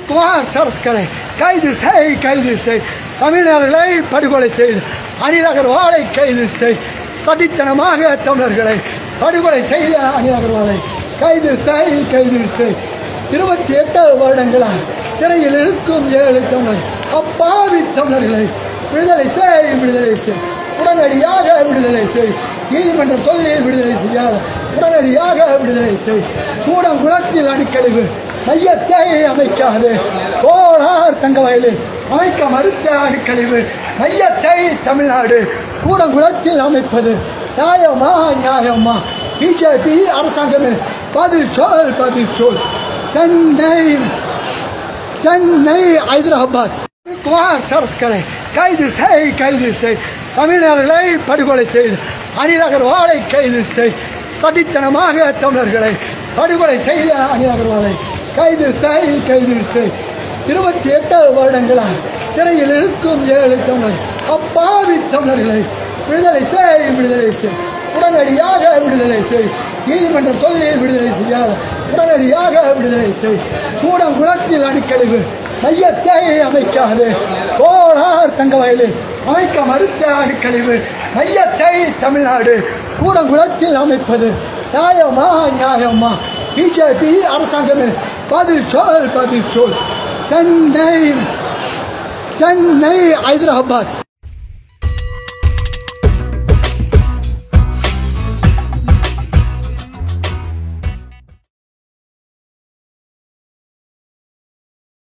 குமார் சரஸ்கரை கைது செய் கைது செய் தமிழர்களை படுகொலை செய்து அனில் அகர்வாலை கைது செய் சதித்தனமாக தமிழர்களை படுகொலை செய்த அனில் அகர்வாலை கைது செய் கைது செய் இருபத்தி எட்டு வருடங்களாக சிறையில் இருக்கும் ஏழு தமிழர் அப்பாவி தமிழர்களை விடுதலை செய் விடுதலை செய் உடனடியாக விடுதலை செய் நீதிமன்றம் சொல்லி விடுதலை செய்யாத உடனடியாக விடுதலை செய் கூடம் குளத்தில் அணுக்கழிவு மையத்தை அமைக்காது கோளார் தங்க வயலில் அமைக்க மறுத்த அணுக்கழிவு மையத்தை தமிழ்நாடு கூடங்குளத்தில் அமைப்பது நியாயமா நியாயமா பிஜேபி அரசாங்கமே பதில் சொல் பதில் சொல் சென்னை சென்னை ஹைதராபாத் குமார் சரஸ்கரை கைது செய் கைது செய் தமிழர்களை படுகொலை செய்து அனில் அகர்வாலை கைது செய் சதித்தனமாக தமிழர்களை படுகொலை செய்த அனில் அகர்வாலை கைது செய் கைது செய் இருபத்தி எட்டு வருடங்களாக சிறையில் இருக்கும் ஏழு தமிழர் அப்பாவி தமிழர்களை விடுதலை செய் விடுதலை செய் உடனடியாக விடுதலை செய் நீதிமன்றம் சொல்லி விடுதலை செய்யாத உடனடியாக விடுதலை செய் கூடம் குளத்தில் அணுக்கழிவு மையத்தை அமைக்காது கோளார் தங்க வயலில் அமைக்க மறுத்த அணுக்கழிவு மையத்தை தமிழ்நாடு கூடங்குளத்தில் அமைப்பது நியாயமா நியாயமா பிஜேபி அரசாங்கமே பதில் சொல் பதில் சொல் சென்னை சென்னை ஹைதராபாத்